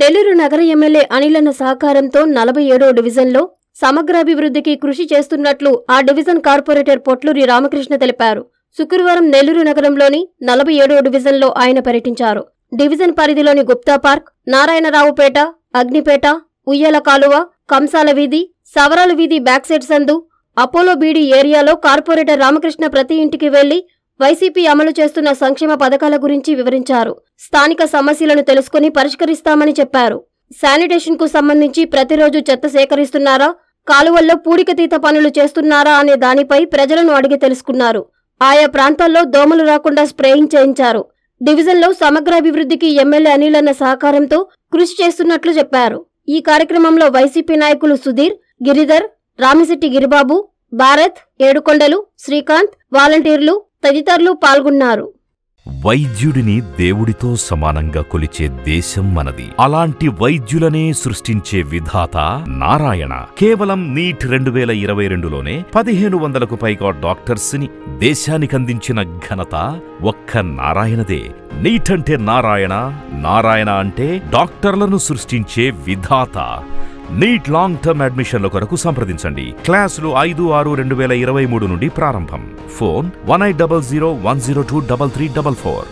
నెల్లూరు నగర ఎమ్మెల్యే అనిలన్న సహకారంతో నలభై ఏడో డివిజన్లో సమగ్రాభివృద్ధికి కృషి చేస్తున్నట్లు ఆ డివిజన్ కార్పొరేటర్ పొట్లూరి రామకృష్ణ తెలిపారు శుక్రవారం నెల్లూరు నగరంలోని నలభై ఏడో డివిజన్లో ఆయన పర్యటించారు డివిజన్ పరిధిలోని గుప్తా పార్క్ నారాయణరావుపేట అగ్నిపేట ఉయ్యాల కాలువ కంసాల వీధి సవరాల వీధి బ్యాక్ సైడ్ సందు అపోలో బీడీ ఏరియాలో కార్పొరేటర్ రామకృష్ణ ప్రతి ఇంటికి వెళ్లి వైసీపీ అమలు చేస్తున్న సంక్షేమ పథకాల గురించి వివరించారు స్థానిక సమస్యలను తెలుసుకుని పరిష్కరిస్తామని చెప్పారు శానిటేషన్ కు సంబంధించి ప్రతిరోజు చెత్త సేకరిస్తున్నారా కాలువల్లో పూడికతీత పనులు చేస్తున్నారా అనే దానిపై ప్రజలను అడిగి తెలుసుకున్నారు ఆయా ప్రాంతాల్లో దోమలు రాకుండా స్ప్రేయింగ్ చేయించారు డివిజన్లో సమగ్రాభివృద్ధికి ఎమ్మెల్యే అనిలన్న సహకారంతో కృషి చేస్తున్నట్లు చెప్పారు ఈ కార్యక్రమంలో వైసీపీ నాయకులు సుధీర్ గిరిధర్ రామిశెట్టి గిరిబాబు భారత్ ఏడుకొండలు శ్రీకాంత్ వాలంటీర్లు తదితరులు పాల్గొన్నారు వైద్యుడిని దేవుడితో సమానంగా కొలిచే దేశం మనది అలాంటి వైద్యులనే సృష్టించే విధాత నారాయణ కేవలం నీట్ రెండు వేల ఇరవై రెండులోనే పదిహేను వందలకు పైగా డాక్టర్స్ ని దేశానికందించిన ఘనత ఒక్క నారాయణదే నీట్ అంటే నారాయణ నారాయణ అంటే డాక్టర్లను సృష్టించే విధాత నీట్ లాంగ్ టర్మ్ అడ్మిషన్ల కొరకు సంప్రదించండి క్లాసులు ఐదు ఆరు రెండు వేల ఇరవై మూడు నుండి ప్రారంభం phone one eight double zero one zero two double three double four